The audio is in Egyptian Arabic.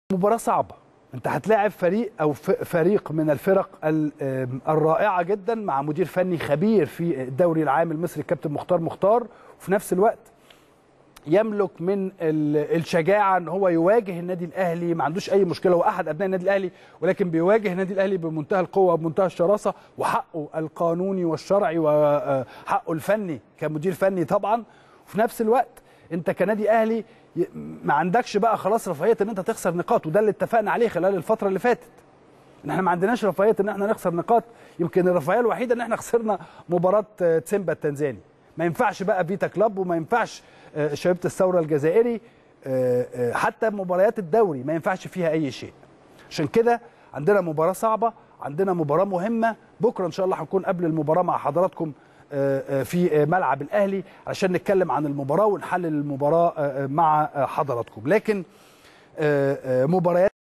مباراه صعبه انت هتلاعب فريق او فريق من الفرق الرائعه جدا مع مدير فني خبير في الدوري العام المصري الكابتن مختار مختار وفي نفس الوقت يملك من الشجاعه ان هو يواجه النادي الاهلي ما عندوش اي مشكله هو احد ابناء النادي الاهلي ولكن بيواجه النادي الاهلي بمنتهى القوه وبمنتهى الشراسه وحقه القانوني والشرعي وحقه الفني كمدير فني طبعا وفي نفس الوقت انت كنادي اهلي ما عندكش بقى خلاص رفاهيه ان انت تخسر نقاط وده اللي اتفقنا عليه خلال الفتره اللي فاتت ان احنا ما عندناش رفاهيه ان احنا نخسر نقاط يمكن الرفاهيه الوحيده ان احنا خسرنا مباراه تسيمبا التنزاني ما ينفعش بقى فيتا كلاب وما ينفعش شبيبه الثوره الجزائري حتى مباريات الدوري ما ينفعش فيها اي شيء عشان كده عندنا مباراه صعبه عندنا مباراه مهمه بكره ان شاء الله هنكون قبل المباراه مع حضراتكم في ملعب الاهلي علشان نتكلم عن المباراه ونحلل المباراه مع حضراتكم لكن مباريات